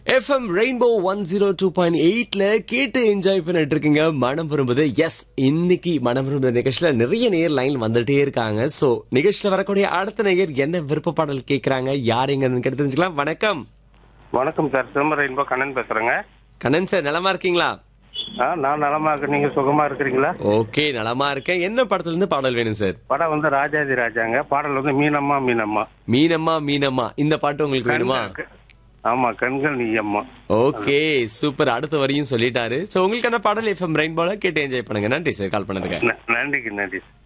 FM rainbow one zero two point எயிட்ல கேட்டு enjoy பண்ணிட்டு இருக்கீங்க மனம் விரும்புது எஸ் இன்னைக்கு மனம் விரும்புது நிகழ்ச்சியில நிறைய நேர் லைன் வந்துட்டே இருக்காங்க சோ நிகழ்ச்சியில வரக்கூடிய அடுத்த நேயர் என்ன விருப்ப பாடல் கேக்குறாங்க யார் எங்க கேட்டு தெரிஞ்சுக்கலாம் வணக்கம் வணக்கம் சார் சிதம்பரம் ரெயின்போ கண்ணன் பேசுறேங்க கண்ணன் சார் நலமா இருக்கீங்களா ஆ நான் நலமா இருக்கேன் நீங்க சுகமா இருக்கிறீங்களா ஓகே நலமா இருக்கேன் என்ன படத்துல இருந்து பாடல் வேணும் சார் படம் வந்து ராஜாதி ராஜாங்க பாடல் வந்து மீனம்மா மீனம்மா மீனம்மா மீனம்மா இந்த பாட்டு உங்களுக்கு வேணுமா கண்கள். ஆமா கண்கள் நீ அம்மா ஓகே சூப்பர் அடுத்த வரியும் சொல்லிட்டாரு சோ உங்களுக்கான பாடல் எஃப்எம் ரெயின்போல கேட்டு என்ஜாய் பண்ணுங்க நன்றி சார் கால் பண்ணதுக்கு ந- நன்றிக்கு நன்றி